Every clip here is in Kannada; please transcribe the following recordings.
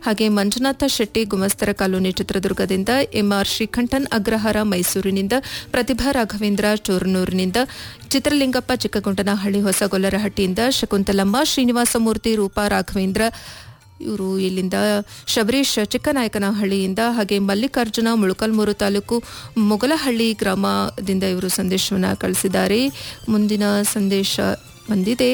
ಹಾಗೆ ಮಂಜುನಾಥ ಶೆಟ್ಟಿ ಗುಮಸ್ತರ ಕಾಲೋನಿ ಚಿತ್ರದುರ್ಗದಿಂದ ಎಂಆರ್ ಶ್ರೀಕಂಠನ್ ಅಗ್ರಹಾರ ಮೈಸೂರಿನಿಂದ ಪ್ರತಿಭಾ ರಾಘವೇಂದ್ರ ಚೋರನೂರಿನಿಂದ ಚಿತ್ರಲಿಂಗಪ್ಪ ಚಿಕ್ಕಗೊಂಡನಹಳ್ಳಿ ಹೊಸಗೊಲ್ಲರಹಟ್ಟಿಯಿಂದ ಶಕುಂತಲಮ್ಮ ಶ್ರೀನಿವಾಸಮೂರ್ತಿ ರೂಪಾ ರಾಘವೇಂದ್ರ ಇವರು ಇಲ್ಲಿಂದ ಶಬರೀಶ್ ಚಿಕ್ಕನಾಯಕನಹಳ್ಳಿಯಿಂದ ಹಾಗೆ ಮಲ್ಲಿಕಾರ್ಜುನ ಮುಳುಕಲ್ಮೂರು ತಾಲೂಕು ಮೊಗಲಹಳ್ಳಿ ಗ್ರಾಮದಿಂದ ಇವರು ಸಂದೇಶವನ್ನು ಕಳಿಸಿದ್ದಾರೆ ಮುಂದಿನ ಸಂದೇಶ ಬಂದಿದೆ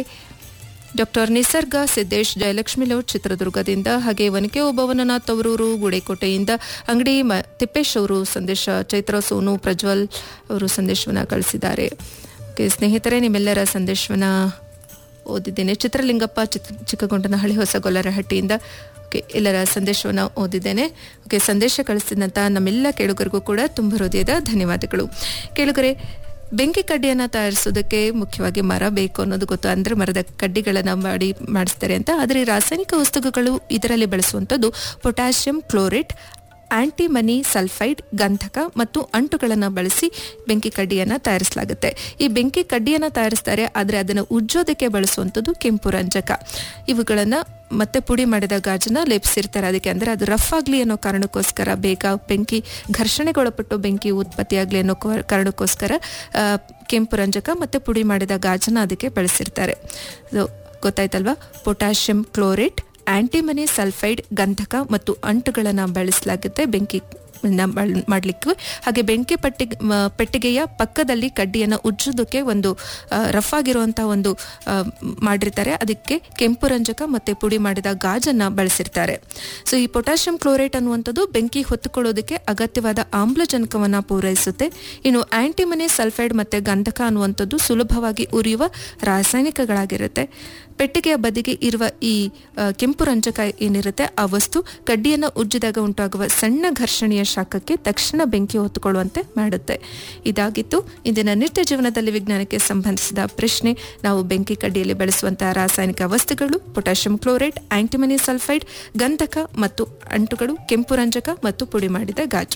ಡಾಕ್ಟರ್ ನಿಸರ್ಗ ಸಿದ್ದೇಶ್ ಜಯಲಕ್ಷ್ಮಿ ಲೌಟ್ ಚಿತ್ರದುರ್ಗದಿಂದ ಹಾಗೆ ವನಿಕೆ ಓಬವ್ವನನಾಥ್ ಅವರೂರು ಗುಡೇಕೋಟೆಯಿಂದ ಅಂಗಡಿ ಮ ತಿಪ್ಪೇಶ್ ಅವರು ಸಂದೇಶ ಚೈತ್ರ ಸೋನು ಪ್ರಜ್ವಲ್ ಅವರು ಸಂದೇಶವನ್ನು ಕಳಿಸಿದ್ದಾರೆ ಓಕೆ ಸ್ನೇಹಿತರೆ ನಿಮ್ಮೆಲ್ಲರ ಸಂದೇಶವನ್ನು ಓದಿದ್ದೇನೆ ಚಿತ್ರಲಿಂಗಪ್ಪ ಚಿತ್ ಚಿಕ್ಕಗೊಂಡನಹಳ್ಳಿ ಹೊಸಗೊಲ್ಲರಹಟ್ಟಿಯಿಂದ ಓಕೆ ಎಲ್ಲರ ಸಂದೇಶವನ್ನು ಓದಿದ್ದೇನೆ ಓಕೆ ಸಂದೇಶ ಕಳಿಸಿದಂಥ ನಮ್ಮೆಲ್ಲ ಕೇಳುಗರಿಗೂ ಕೂಡ ತುಂಬ ಹೃದಯದ ಧನ್ಯವಾದಗಳು ಕೇಳುಗರೆ ಬೆಂಕಿ ಕಡ್ಡಿಯನ್ನು ತಯಾರಿಸೋದಕ್ಕೆ ಮುಖ್ಯವಾಗಿ ಮರ ಬೇಕು ಅನ್ನೋದು ಗೊತ್ತು ಅಂದರೆ ಮರದ ಕಡ್ಡಿಗಳನ್ನು ಮಾಡಿ ಮಾಡಿಸ್ತಾರೆ ಅಂತ ಆದರೆ ರಾಸಾಯನಿಕ ವಸ್ತುಗಳು ಇದರಲ್ಲಿ ಬಳಸುವಂಥದ್ದು ಪೊಟ್ಯಾಷಿಯಂ ಕ್ಲೋರೇಟ್ ಆಂಟಿಮನಿ ಸಲ್ಫೈಡ್ ಗಂಧಕ ಮತ್ತು ಅಂಟುಗಳನ್ನು ಬಳಸಿ ಬೆಂಕಿ ಕಡ್ಡಿಯನ್ನು ತಯಾರಿಸಲಾಗುತ್ತೆ ಈ ಬೆಂಕಿ ಕಡ್ಡಿಯನ್ನು ತಯಾರಿಸ್ತಾರೆ ಆದರೆ ಅದನ್ನು ಉಜ್ಜೋದಕ್ಕೆ ಬಳಸುವಂಥದ್ದು ಕೆಂಪು ರಂಜಕ ಇವುಗಳನ್ನು ಮತ್ತೆ ಪುಡಿ ಮಾಡಿದ ಗಾಜನ್ನ ಲೇಪಿಸಿರ್ತಾರೆ ಅದಕ್ಕೆ ಅಂದರೆ ಅದು ರಫ್ ಆಗಲಿ ಅನ್ನೋ ಕಾರಣಕ್ಕೋಸ್ಕರ ಬೇಗ ಬೆಂಕಿ ಘರ್ಷಣೆಗೊಳಪಟ್ಟು ಬೆಂಕಿ ಉತ್ಪತ್ತಿಯಾಗಲಿ ಅನ್ನೋ ಕೋ- ಕಾರಣಕ್ಕೋಸ್ಕರ ಆ, ಕೆಂಪು ರಂಜಕ ಮತ್ತು ಪುಡಿ ಮಾಡಿದ ಗಾಜನ್ನ ಅದಕ್ಕೆ ಬಳಸಿರ್ತಾರೆ ಅದು ಗೊತ್ತಾಯ್ತಲ್ವಾ ಪೊಟ್ಯಾಷಿಯಂ ಕ್ಲೋರೇಟ್ ಆಂಟಿಮನಿ ಸಲ್ಫೈಡ್ ಗಂಧಕ ಮತ್ತು ಅಂಟುಗಳನ್ನು ಬಳಸಲಾಗುತ್ತೆ ಬೆಂಕಿ ಮಾಡಲಿಕ್ಕೆ ಹಾಗೆ ಬೆಂಕಿ ಪಟ್ಟಿ ಮ, ಪೆಟ್ಟಿಗೆಯ ಪಕ್ಕದಲ್ಲಿ ಕಡ್ಡಿಯನ್ನು ಉಜ್ಜೋದಕ್ಕೆ ಒಂದು ಆ, ರಫ್ ಆಗಿರುವಂಥ ಒಂದು ಆ, ಮಾಡಿರ್ತಾರೆ ಅದಕ್ಕೆ ಕೆಂಪು ರಂಜಕ ಮತ್ತು ಪುಡಿ ಮಾಡಿದ ಗಾಜನ್ನು ಬಳಸಿರ್ತಾರೆ ಸೊ ಈ ಪೊಟ್ಯಾಷಿಯಂ ಕ್ಲೋರೇಟ್ ಅನ್ನುವಂಥದ್ದು ಬೆಂಕಿ ಹೊತ್ತುಕೊಳ್ಳೋದಕ್ಕೆ ಅಗತ್ಯವಾದ ಆಮ್ಲಜನಕವನ್ನು ಪೂರೈಸುತ್ತೆ ಇನ್ನು ಆಂಟಿಮನಿ ಸಲ್ಫೈಡ್ ಮತ್ತು ಗಂಧಕ ಅನ್ನುವಂಥದ್ದು ಸುಲಭವಾಗಿ ಉರಿಯುವ ರಾಸಾಯನಿಕಗಳಾಗಿರುತ್ತೆ ಪೆಟ್ಟಿಗೆಯ ಬದಿಗೆ ಇರುವ ಈ ಆ, ಕೆಂಪು ರಂಜಕ ಏನಿರುತ್ತೆ ಆ ವಸ್ತು ಕಡ್ಡಿಯನ್ನು ಉಜ್ಜಿದಾಗ ಉಂಟಾಗುವ ಸಣ್ಣ ಘರ್ಷಣೆಯ ಶಾಖಕ್ಕೆ ತಕ್ಷಣ ಬೆಂಕಿ ಹೊತ್ತುಕೊಳ್ಳುವಂತೆ ಮಾಡುತ್ತೆ ಇದಾಗಿತ್ತು ಇಂದಿನ ನಿತ್ಯ ಜೀವನದಲ್ಲಿ ವಿಜ್ಞಾನಕ್ಕೆ ಸಂಬಂಧಿಸಿದ ಪ್ರಶ್ನೆ ನಾವು ಬೆಂಕಿ ಕಡ್ಡಿಯಲ್ಲಿ ಬಳಸುವಂತಹ ರಾಸಾಯನಿಕ ವಸ್ತುಗಳು ಪೊಟ್ಯಾಷಿಯಂ ಕ್ಲೋರೇಟ್ ಆಂಟಿಮನಿ ಸಲ್ಫೈಡ್ ಗಂಧಕ ಮತ್ತು ಅಂಟುಗಳು ಕೆಂಪು ರಂಜಕ ಮತ್ತು ಪುಡಿ ಮಾಡಿದ ಗಾಜು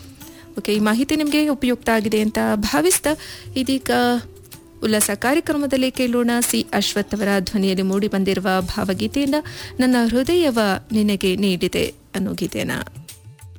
ಓಕೆ ಈ ಮಾಹಿತಿ ನಿಮಗೆ ಉಪಯುಕ್ತ ಆಗಿದೆ ಅಂತ ಭಾವಿಸ್ತಾ ಇದೀಗ ಉಲ್ಲಾಸ ಕಾರ್ಯಕ್ರಮದಲ್ಲಿ ಕೇಳೋಣ ಸಿ ಅಶ್ವಥ್ ಅವರ ಧ್ವನಿಯಲ್ಲಿ ಮೂಡಿ ಬಂದಿರುವ ಭಾವಗೀತೆಯನ್ನ ನನ್ನ ಹೃದಯವ ನಿನಗೆ ನೀಡಿದೆ ಅನ್ನೋ ಗೀತೆಯನ್ನ